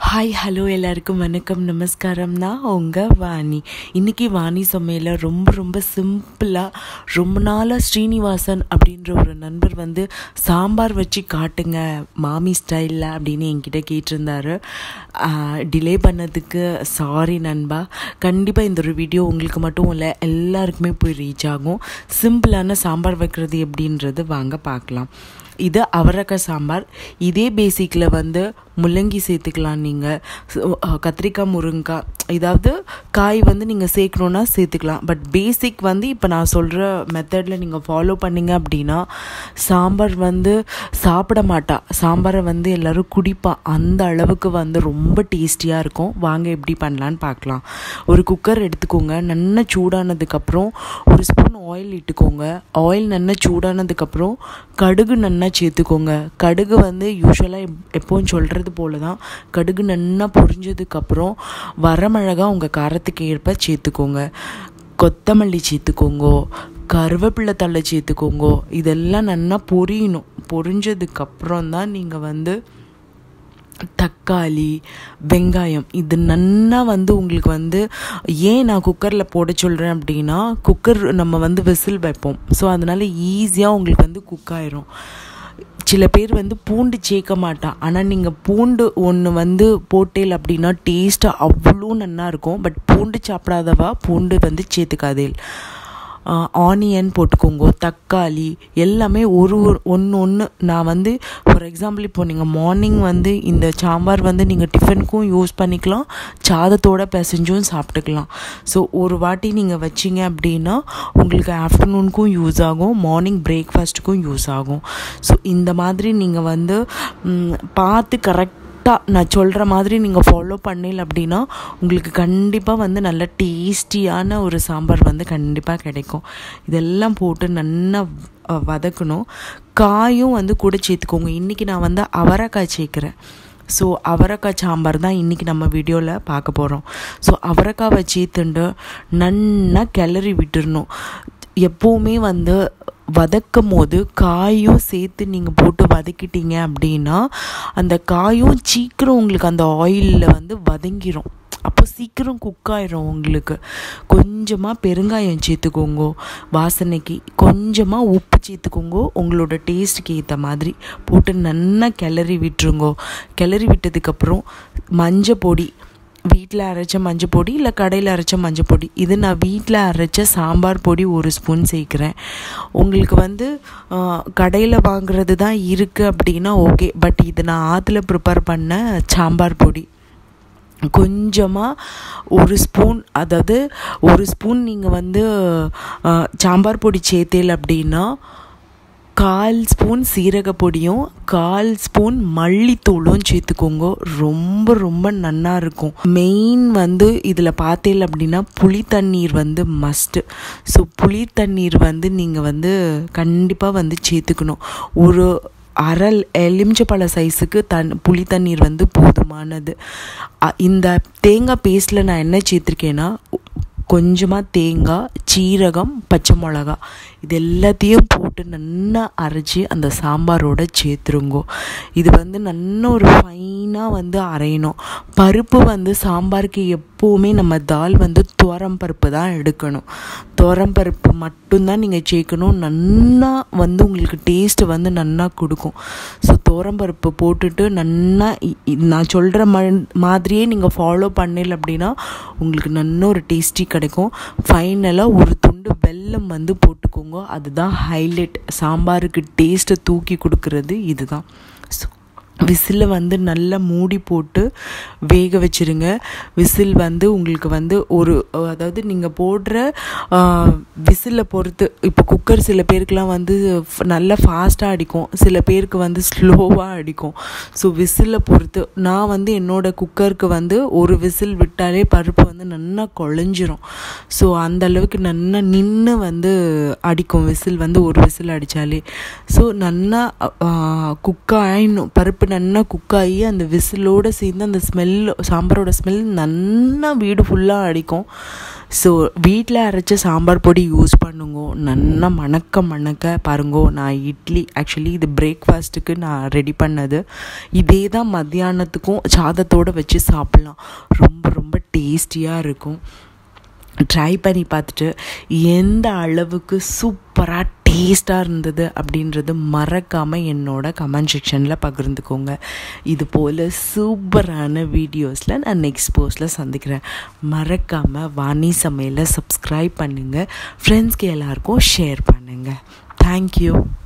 hi hello எல்லாருக்கும் வணக்கம் நமஸ்காரம் நான் உங்கள் வாணி இன்றைக்கி வாணி சமையலில் ரொம்ப ரொம்ப சிம்பிளாக ரொம்ப நாளாக ஸ்ரீனிவாசன் அப்படின்ற ஒரு நண்பர் வந்து சாம்பார் வச்சு காட்டுங்க மாமி ஸ்டைலில் அப்படின்னு என்கிட்ட கேட்டிருந்தாரு டிலே பண்ணதுக்கு சாரி நண்பா கண்டிப்பாக இந்த ஒரு வீடியோ உங்களுக்கு மட்டும் இல்லை எல்லாருக்குமே போய் ரீச் ஆகும் சிம்பிளான சாம்பார் வைக்கிறது எப்படின்றது வாங்க பார்க்கலாம் இது அவரக்காய் சாம்பார் இதே பேசிக்கில் வந்து முள்ளங்கி சேர்த்துக்கலாம் நீங்கள் கத்திரிக்காய் முருங்கைக்காய் ஏதாவது காய் வந்து நீங்கள் சேர்க்கணுன்னா சேர்த்துக்கலாம் பட் பேசிக் வந்து இப்போ நான் சொல்கிற மெத்தடில் நீங்கள் ஃபாலோ பண்ணிங்க அப்படின்னா சாம்பார் வந்து சாப்பிட மாட்டா சாம்பாரை வந்து எல்லோரும் குடிப்பா அந்த அளவுக்கு வந்து ரொம்ப டேஸ்டியாக இருக்கும் வாங்க எப்படி பண்ணலான்னு பார்க்கலாம் ஒரு குக்கர் எடுத்துக்கோங்க நல்லா சூடானதுக்கப்புறம் ஒரு ஸ்பூன் ஆயில் இட்டுக்கோங்க ஆயில் நல்லா சூடானதுக்கப்புறம் கடுகு நல்லா சேர்த்துக்கோங்க கடுகு வந்து யூஸ்வலாக எப்போவும் சொல்கிறது போல தான் கடுகு நல்லா பொரிஞ்சதுக்கப்புறம் வரமிளகா உங்கள் காரத்துக்கு ஏற்ப சேர்த்துக்கோங்க கொத்தமல்லி சேர்த்துக்கோங்க கருவேப்பிலை தள்ளை சேர்த்துக்கோங்க இதெல்லாம் நல்லா பொரியணும் பொரிஞ்சதுக்கப்புறம் தான் நீங்கள் வந்து தக்காளி வெங்காயம் இது நன்னா வந்து உங்களுக்கு வந்து ஏன் நான் குக்கரில் போட சொல்கிறேன் அப்படின்னா குக்கர் நம்ம வந்து விசில் வைப்போம் ஸோ அதனால் ஈஸியாக உங்களுக்கு வந்து குக் ஆயிரும் சில பேர் வந்து பூண்டு சேர்க்க மாட்டான் ஆனால் நீங்கள் பூண்டு ஒன்று வந்து போட்டேல் அப்படின்னா டேஸ்ட்டு அவ்வளோ நல்லா இருக்கும் பட் பூண்டு சாப்பிடாதவா பூண்டு வந்து சேர்த்துக்காதேல் ஆனியன் போட்டுக்கோங்க தக்காளி எல்லாமே ஒரு ஒரு ஒன்று ஒன்று நான் வந்து ஃபார் எக்ஸாம்பிள் இப்போ நீங்கள் மார்னிங் வந்து இந்த சாம்பார் வந்து நீங்கள் டிஃபனுக்கும் யூஸ் பண்ணிக்கலாம் சாதத்தோட பிசைஞ்சும் சாப்பிட்டுக்கலாம் ஸோ ஒரு வாட்டி நீங்கள் வச்சிங்க அப்படின்னா உங்களுக்கு ஆஃப்டர்நூனுக்கும் யூஸ் ஆகும் மார்னிங் பிரேக்ஃபாஸ்ட்டுக்கும் யூஸ் ஆகும் ஸோ இந்த மாதிரி நீங்கள் வந்து பார்த்து கரெக்ட் கரெக்டாக நான் சொல்கிற மாதிரி நீங்கள் ஃபாலோ பண்ணல அப்படின்னா உங்களுக்கு கண்டிப்பாக வந்து நல்ல டேஸ்டியான ஒரு சாம்பார் வந்து கண்டிப்பாக கிடைக்கும் இதெல்லாம் போட்டு நல்லா வதக்கணும் காயும் வந்து கூட சேர்த்துக்கோங்க இன்றைக்கி நான் வந்து அவரைக்காய் சேர்க்குறேன் ஸோ அவரைக்காய் சாம்பார் தான் இன்றைக்கி நம்ம வீடியோவில் பார்க்க போகிறோம் ஸோ அவரைக்காவை சேர்த்துண்டு நன்னா கிளறி விட்டுடணும் எப்போவுமே வந்து வதக்கும் போது காயும் சேர்த்து நீங்கள் போட்டு வதக்கிட்டீங்க அப்படின்னா அந்த காயும் சீக்கிரம் உங்களுக்கு அந்த ஆயிலில் வந்து வதங்கிரும் அப்போ சீக்கிரம் குக் ஆயிரும் உங்களுக்கு கொஞ்சமாக பெருங்காயம் சேர்த்துக்கோங்க வாசனைக்கு கொஞ்சமாக உப்பு சேர்த்துக்கோங்க உங்களோட டேஸ்ட்டுக்கு ஏற்ற மாதிரி போட்டு நல்லா கிளறி விட்டுருங்கோ கிளறி விட்டதுக்கப்புறம் மஞ்சள் பொடி வீட்டில் அரைச்ச மஞ்சள் பொடி இல்லை கடையில் அரைச்ச மஞ்சள் பொடி இது நான் வீட்டில் அரைச்ச சாம்பார் பொடி ஒரு ஸ்பூன் சேர்க்குறேன் உங்களுக்கு வந்து கடையில் வாங்குறது தான் இருக்குது அப்படின்னா ஓகே பட் இது நான் ஆற்றுல ப்ரிப்பேர் பண்ண சாம்பார் பொடி கொஞ்சமாக ஒரு ஸ்பூன் அதாவது ஒரு ஸ்பூன் நீங்கள் வந்து சாம்பார் பொடி சேர்த்தேல் அப்படின்னா கால் ஸ்பூன் சீரக பொடியும் கால் ஸ்பூன் மல்லித்தூளும் சேர்த்துக்கோங்க ரொம்ப ரொம்ப நல்லா இருக்கும் மெயின் வந்து இதில் பார்த்தேன் அப்படின்னா புளி தண்ணீர் வந்து மஸ்ட்டு ஸோ புளி தண்ணீர் வந்து நீங்கள் வந்து கண்டிப்பாக வந்து சேர்த்துக்கணும் ஒரு அரை எலுமிச்சப்பழ சைஸுக்கு தன் புளி தண்ணீர் வந்து போதுமானது இந்த தேங்காய் பேஸ்ட்டில் நான் என்ன சேர்த்துருக்கேன்னா கொஞ்சமாக தேங்காய் சீரகம் பச்சை மிளகா இது எல்லாத்தையும் போட்டு நல்லா அரைச்சி அந்த சாம்பாரோட சேர்த்துருங்கோ இது வந்து நல்ல ஒரு ஃபைனாக வந்து அரையணும் பருப்பு வந்து சாம்பாருக்கு எப்போவுமே நம்ம தால் வந்து துவரம் பருப்பு தான் எடுக்கணும் துவரம் பருப்பு மட்டும்தான் நீங்கள் சேர்க்கணும் நல்லா வந்து உங்களுக்கு டேஸ்ட்டு வந்து நல்லா கொடுக்கும் ஸோ துவரம் பருப்பு போட்டுட்டு நல்லா நான் சொல்கிற ம மாதிரியே நீங்கள் ஃபாலோ பண்ணல அப்படின்னா உங்களுக்கு நல்ல ஒரு டேஸ்டி கிடைக்கும் ஃபைனலாக ஒரு துண்டு வெல்லம் வந்து போட்டுக்கோங்க அதுதான் ஹைலைட் சாம்பாருக்கு டேஸ்ட்டை தூக்கி கொடுக்கறது இதுதான் ஸோ விசிலை வந்து நல்லா மூடி போட்டு வேக வச்சுருங்க விசில் வந்து உங்களுக்கு வந்து ஒரு அதாவது நீங்கள் போடுற விசிலை பொறுத்து இப்போ குக்கர் சில பேருக்குலாம் வந்து நல்லா ஃபாஸ்ட்டாக அடிக்கும் சில பேருக்கு வந்து ஸ்லோவாக அடிக்கும் ஸோ விசிலை பொறுத்து நான் வந்து என்னோடய குக்கருக்கு வந்து ஒரு விசில் விட்டாலே பருப்பு வந்து நல்லா குழஞ்சிரும் ஸோ அந்த அளவுக்கு நல்லா நின்று வந்து அடிக்கும் விசில் வந்து ஒரு விசில் அடித்தாலே ஸோ நல்லா குக் ஆயிடணும் பருப்பு நல்லா குக் ஆகி அந்த விசிலோடு சேர்ந்து அந்த ஸ்மெல் சாம்பாரோட ஸ்மெல் நல்லா வீடு ஃபுல்லாக அடிக்கும் ஸோ வீட்டில் அரைச்ச சாம்பார் பொடி யூஸ் பண்ணுங்க நல்லா மணக்க மணக்க பாருங்கோ நான் இட்லி ஆக்சுவலி இது பிரேக்ஃபாஸ்ட்டுக்கு நான் ரெடி பண்ணது இதே தான் மத்தியானத்துக்கும் சாதத்தோடு வச்சு சாப்பிட்லாம் ரொம்ப ரொம்ப டேஸ்டியாக இருக்கும் ட்ரை பண்ணி பார்த்துட்டு எந்த அளவுக்கு சூப்பராக டேஸ்ட்டாக இருந்தது அப்படின்றது மறக்காமல் என்னோட கமெண்ட் செக்ஷனில் பகிர்ந்துக்கோங்க இது போல் சூப்பரான வீடியோஸில் நான் நெக்ஸ்ட் போஸ்ட்டில் சந்திக்கிறேன் மறக்காமல் வாணி சமையலை சப்ஸ்கிரைப் பண்ணுங்கள் ஃப்ரெண்ட்ஸ்க்கு எல்லாருக்கும் ஷேர் பண்ணுங்கள் தேங்க்யூ